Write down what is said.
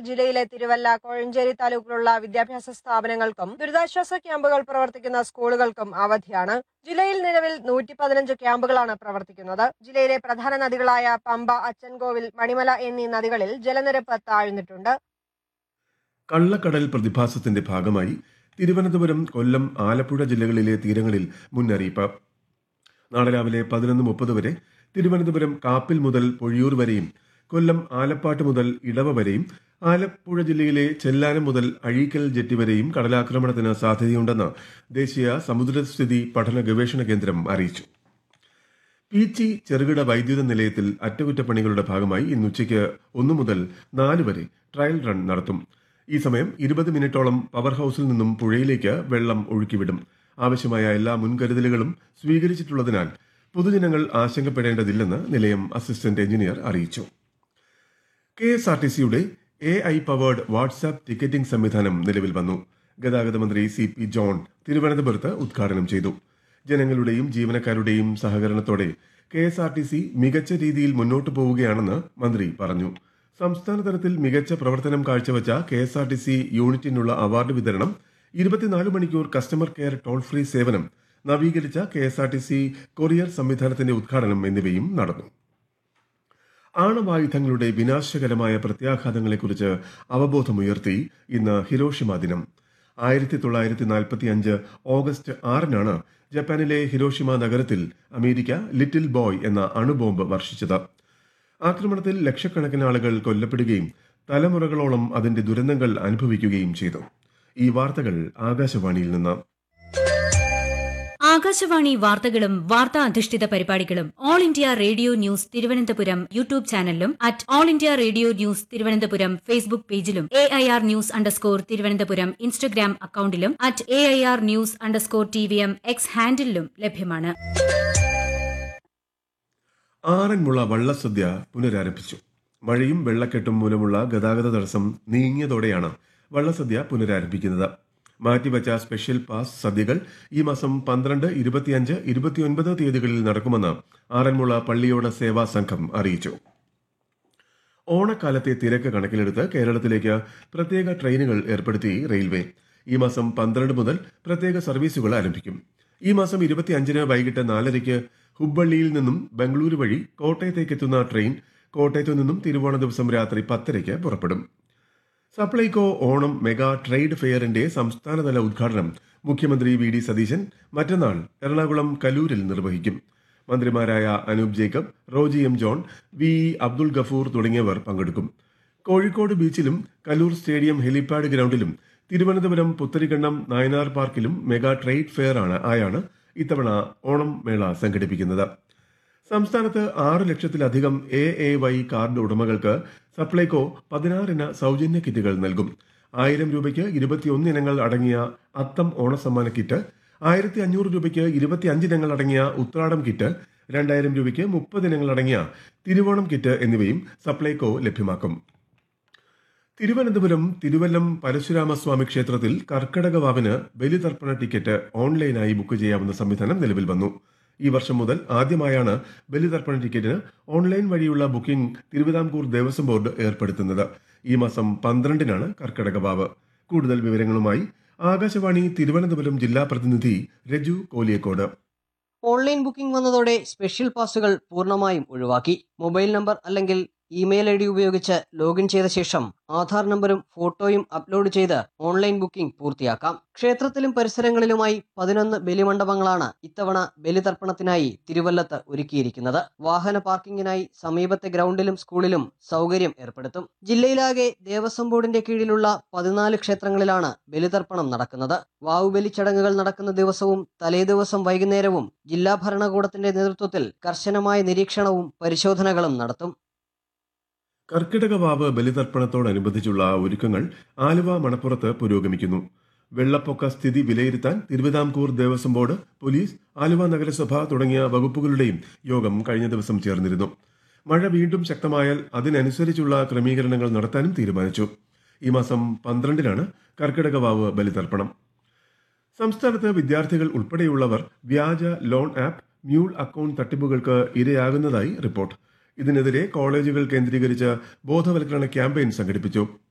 ജില്ലയിലെ തിരുവല്ല കോഴഞ്ചേരി താലൂക്കിലുള്ള വിദ്യാഭ്യാസ സ്ഥാപനങ്ങൾക്കും ദുരിതാശ്വാസ ക്യാമ്പുകൾ പ്രവർത്തിക്കുന്ന സ്കൂളുകൾക്കും അവധിയാണ് ജില്ലയിൽ നിലവിൽ നൂറ്റി പതിനഞ്ച് ക്യാമ്പുകളാണ് പ്രവർത്തിക്കുന്നത് ജില്ലയിലെ പ്രധാന നദികളായ പമ്പ അച്ചൻകോവിൽ മണിമല എന്നീ നദികളിൽ ജലനിരപ്പ് താഴ്ന്നിട്ടുണ്ട് കള്ളക്കടൽ പ്രതിഭാസത്തിന്റെ ഭാഗമായി തിരുവനന്തപുരം കൊല്ലം ആലപ്പുഴ ജില്ലകളിലെ തീരങ്ങളിൽ മുന്നറിയിപ്പ് നാളെ രാവിലെ പതിനൊന്ന് മുപ്പത് വരെ തിരുവനന്തപുരം കാപ്പിൽ മുതൽ പൊഴിയൂർ വരെയും കൊല്ലം ആലപ്പാട്ട് മുതൽ ഇടവ വരെയും ആലപ്പുഴ ജില്ലയിലെ ചെല്ലാനം മുതൽ അഴീക്കൽ ജെട്ടി വരെയും കടലാക്രമണത്തിന് സാധ്യതയുണ്ടെന്ന് ദേശീയ സമുദ്രസ്ഥിതി പഠന ഗവേഷണ കേന്ദ്രം അറിയിച്ചു പീച്ചി ചെറുകിട വൈദ്യുത നിലയത്തിൽ അറ്റകുറ്റപ്പണികളുടെ ഭാഗമായി ഇന്ന് ഉച്ചയ്ക്ക് ഒന്നു മുതൽ നാല് വരെ ട്രയൽ റൺ നടത്തും ഈ സമയം ഇരുപത് മിനിറ്റോളം പവർ ഹൌസിൽ നിന്നും പുഴയിലേക്ക് വെള്ളം ഒഴുക്കിവിടും ആവശ്യമായ എല്ലാ മുൻകരുതലുകളും സ്വീകരിച്ചിട്ടുള്ളതിനാൽ പൊതുജനങ്ങൾ ആശങ്കപ്പെടേണ്ടതില്ലെന്ന് നിലയം അസിസ്റ്റന്റ് എഞ്ചിനീയർ അറിയിച്ചു കെ എസ് ആർ ടി സിയുടെ A I powered WhatsApp ticketing സംവിധാനം നിലവിൽ വന്നു ഗതാഗത മന്ത്രി സി പി ജോൺ തിരുവനന്തപുരത്ത് ഉദ്ഘാടനം ചെയ്തു ജനങ്ങളുടെയും ജീവനക്കാരുടെയും സഹകരണത്തോടെ K S R T C മികച്ച രീതിയിൽ മുന്നോട്ടു പോവുകയാണെന്ന് മന്ത്രി പറഞ്ഞു സംസ്ഥാന തലത്തിൽ മികച്ച പ്രവർത്തനം കാഴ്ചവെച്ച K S R T C യൂണിറ്റിനുള്ള അവാർഡ് വിതരണം ഇരുപത്തിനാല് മണിക്കൂർ കസ്റ്റമർ കെയർ ടോൾ ഫ്രീ സേവനം നവീകരിച്ച K S R T C courier സംവിധാനത്തിന്റെ ഉദ്ഘാടനം എന്നിവയും നടന്നു ആണവായുധങ്ങളുടെ വിനാശകരമായ പ്രത്യാഘാതങ്ങളെക്കുറിച്ച് അവബോധമുയർത്തി ഇന്ന് ഹിരോഷിമ ദിനം ആയിരത്തി തൊള്ളായിരത്തി നാൽപ്പത്തി അഞ്ച് ഓഗസ്റ്റ് ആറിനാണ് ജപ്പാനിലെ ഹിരോഷിമ നഗരത്തിൽ അമേരിക്ക ലിറ്റിൽ ബോയ് എന്ന അണുബോംബ് വർഷിച്ചത് ആക്രമണത്തിൽ ലക്ഷക്കണക്കിന് ആളുകൾ കൊല്ലപ്പെടുകയും തലമുറകളോളം അതിന്റെ ദുരന്തങ്ങൾ അനുഭവിക്കുകയും ചെയ്തു ഈ വാർത്തകൾ ആകാശവാണിയിൽ നിന്ന് ആകാശവാണി വാർത്തകളും വാർത്താ അധിഷ്ഠിത പരിപാടികളും All India Radio news Thiruvananthapuram YouTube ചാനലിലും at All India Radio news Thiruvananthapuram Facebook പേജിലും A I R news underscore Thiruvananthapuram Instagram അക്കൌണ്ടിലും at A I R news underscore T V M X ഹാൻഡിലും ലഭ്യമാണ് ആറന്മുള വള്ളസദ്യ പുനരാരംഭിച്ചു മഴയും വെള്ളക്കെട്ടും മൂലമുള്ള ഗതാഗത തടസ്സം നീങ്ങിയതോടെയാണ് വള്ളസദ്യ പുനരാരംഭിക്കുന്നത് മാറ്റിവച്ച സ്പെഷ്യൽ പാസ് സദ്യകൾ ഈ മാസം പന്ത്രണ്ട് ഇരുപത്തിയഞ്ച് ഇരുപത്തിയൊൻപത് തീയതികളിൽ നടക്കുമെന്ന് ആറന്മുള പള്ളിയോട സേവാ സംഘം അറിയിച്ചു ഓണക്കാലത്തെ തിരക്ക് കണക്കിലെടുത്ത് കേരളത്തിലേക്ക് പ്രത്യേക ട്രെയിനുകൾ ഏർപ്പെടുത്തി റെയിൽവേ ഈ മാസം പന്ത്രണ്ട് മുതൽ പ്രത്യേക സർവീസുകൾ ആരംഭിക്കും ഈ മാസം ഇരുപത്തിയഞ്ചിന് വൈകിട്ട് നാലരയ്ക്ക് ഹുബ്ബള്ളിയിൽ നിന്നും ബംഗളൂരു വഴി കോട്ടയത്തേക്ക് എത്തുന്ന ട്രെയിൻ കോട്ടയത്തു നിന്നും തിരുവോണ ദിവസം രാത്രി പത്തരയ്ക്ക് പുറപ്പെടും സപ്ലൈകോ ഓണം മെഗാ ട്രേഡ് ഫെയറിന്റെ സംസ്ഥാനതല ഉദ്ഘാടനം മുഖ്യമന്ത്രി വി ഡി സതീശൻ മറ്റന്നാൾ എറണാകുളം കലൂരിൽ നിർവഹിക്കും മന്ത്രിമാരായ Anoop Jacob Roji M John V E Abdul Gafoor തുടങ്ങിയവർ പങ്കെടുക്കും കോഴിക്കോട് ബീച്ചിലും കലൂർ സ്റ്റേഡിയം ഹെലിപാഡ് ഗ്രൗണ്ടിലും തിരുവനന്തപുരം പുത്തരിക്കണ്ണം നായനാർ പാർക്കിലും മെഗാ ട്രേഡ് ഫെയർ ആണ് ആയാണ് ഇത്തവണ ഓണം മേള സംഘടിപ്പിക്കുന്നത് സംസ്ഥാനത്ത് ആറ് ലക്ഷത്തിലധികം എ എ വൈ കാർഡ് ഉടമകൾക്ക് സപ്ലൈകോ പതിനാറിന് സൗജന്യ കിറ്റുകൾ നൽകും ആയിരം രൂപയ്ക്ക് ഇരുപത്തിയൊന്ന് ഇനങ്ങൾ അടങ്ങിയ അത്തം ഓണസമ്മാന കിറ്റ് ആയിരത്തി അഞ്ഞൂറ് രൂപയ്ക്ക് ഇരുപത്തിയഞ്ച് ഇനങ്ങൾ അടങ്ങിയ ഉത്രാടം കിറ്റ് രണ്ടായിരം രൂപയ്ക്ക് മുപ്പത് ഇനങ്ങൾ അടങ്ങിയ തിരുവോണം കിറ്റ് എന്നിവയും സപ്ലൈകോ ലഭ്യമാക്കും തിരുവനന്തപുരം തിരുവല്ലം പരശുരാമസ്വാമി ക്ഷേത്രത്തിൽ കർക്കടക വാവിന് ബലിതർപ്പണ ടിക്കറ്റ് ഓൺലൈനായി ബുക്ക് ചെയ്യാവുന്ന സംവിധാനം നിലവിൽ വന്നു ഈ വർഷം മുതൽ ആദ്യമായാണ് ബലിതർപ്പണ ടിക്കറ്റിന് ഓൺലൈൻ വഴിയുള്ള ബുക്കിംഗ് തിരുവിതാംകൂർ ദേവസ്വം ബോർഡ് ഏർപ്പെടുത്തുന്നത് ഈ മാസം പന്ത്രണ്ടിനാണ് കർക്കടക വാവ് കൂടുതൽ വിവരങ്ങളുമായി ആകാശവാണി തിരുവനന്തപുരം ജില്ലാ പ്രതിനിധി രജു കോലിയക്കോട് ഓൺലൈൻ ബുക്കിംഗ് വന്നതോടെ സ്പെഷ്യൽ പാസുകൾ പൂർണ്ണമായും ഒഴിവാക്കി മൊബൈൽ നമ്പർ അല്ലെങ്കിൽ ഇമെയിൽ ഐ ഡി ഉപയോഗിച്ച് ലോഗിൻ ചെയ്ത ശേഷം ആധാർ നമ്പറും ഫോട്ടോയും അപ്ലോഡ് ചെയ്ത് ഓൺലൈൻ ബുക്കിംഗ് പൂർത്തിയാക്കാം ക്ഷേത്രത്തിലും പരിസരങ്ങളിലുമായി പതിനൊന്ന് ബലിമണ്ഡപങ്ങളാണ് ഇത്തവണ ബലിതർപ്പണത്തിനായി തിരുവല്ലത്ത് ഒരുക്കിയിരിക്കുന്നത് വാഹന പാർക്കിങ്ങിനായി സമീപത്തെ ഗ്രൗണ്ടിലും സ്കൂളിലും സൗകര്യം ഏർപ്പെടുത്തും ജില്ലയിലാകെ ദേവസ്വം ബോർഡിന്റെ കീഴിലുള്ള പതിനാല് ക്ഷേത്രങ്ങളിലാണ് ബലിതർപ്പണം നടക്കുന്നത് വാവുബലി ചടങ്ങുകൾ നടക്കുന്ന ദിവസവും തലേദിവസം വൈകുന്നേരവും ജില്ലാ ഭരണകൂടത്തിന്റെ നേതൃത്വത്തിൽ കർശനമായ നിരീക്ഷണവും പരിശോധനകളും നടത്തും കർക്കിടക വാവ് ബലിതർപ്പണത്തോടനുബന്ധിച്ചുള്ള ഒരുക്കങ്ങൾ ആലുവ മണപ്പുറത്ത് പുരോഗമിക്കുന്നു വെള്ളപ്പൊക്ക സ്ഥിതി വിലയിരുത്താൻ തിരുവിതാംകൂർ ദേവസ്വം ബോർഡ് പോലീസ് ആലുവ നഗരസഭ തുടങ്ങിയ വകുപ്പുകളുടെയും യോഗം കഴിഞ്ഞ ദിവസം ചേർന്നിരുന്നു മഴ വീണ്ടും ശക്തമായാൽ അതിനനുസരിച്ചുള്ള ക്രമീകരണങ്ങൾ നടത്താനും തീരുമാനിച്ചു ഈ മാസം പന്ത്രണ്ടിനാണ് കർക്കിടക വാവ് ബലിതർപ്പണം സംസ്ഥാനത്ത് വിദ്യാർത്ഥികൾ ഉൾപ്പെടെയുള്ളവർ വ്യാജ ലോൺ ആപ്പ് മ്യൂൾ അക്കൗണ്ട് തട്ടിപ്പുകൾക്ക് ഇരയാകുന്നതായി റിപ്പോർട്ട് ഇതിനെതിരെ കോളേജുകൾ കേന്ദ്രീകരിച്ച് ബോധവൽക്കരണ ക്യാമ്പയിൻ സംഘടിപ്പിച്ചു